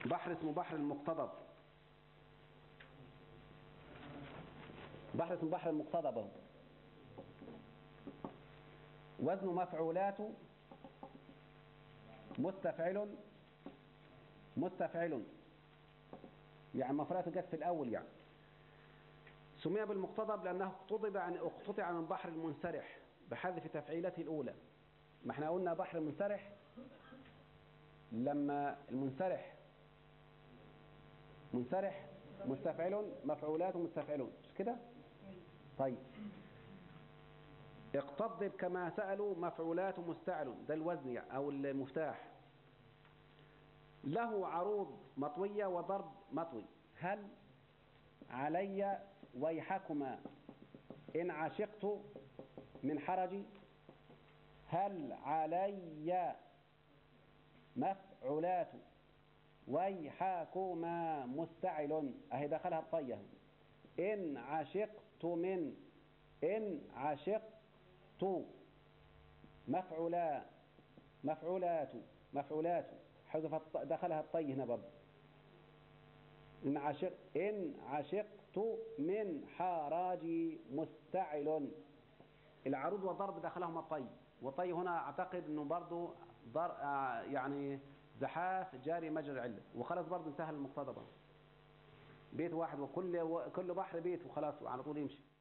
بحر اسمه بحر المقتضب بحر اسمه بحر المقتضب اهو. وزن مفعولات مستفعل مستفعل يعني مفعولات جت في الأول يعني سمي بالمقتضب لأنه اقتضب عن اقتطع من بحر المنسرح بحذف تفعيلته الأولى ما احنا قلنا بحر المنسرح لما المنسرح منسرح مستفعل مفعولات مستفعلون مش كده طيب اقتضب كما سألوا مفعولات مستعل ده الوزن يعني أو المفتاح له عروض مطوية وضرب مطوي هل علي ويحكما إن عشقت من حرجي هل علي مفعولات ويحكما مستعل أهي دخلها الطية إن عشقت من إن عشقت مفعولا مفعولات مفعولات حذف دخلها الطي هنا برضه إن عشق إن عشقت من حراجي مستعل العروض والضرب دخلهما الطي والطي هنا أعتقد أنه برضه ضر آه يعني زحاف جاري مجرى العلة وخلاص برضه انتهى المقتضى بيت واحد وكل كل بحر بيت وخلاص على طول يمشي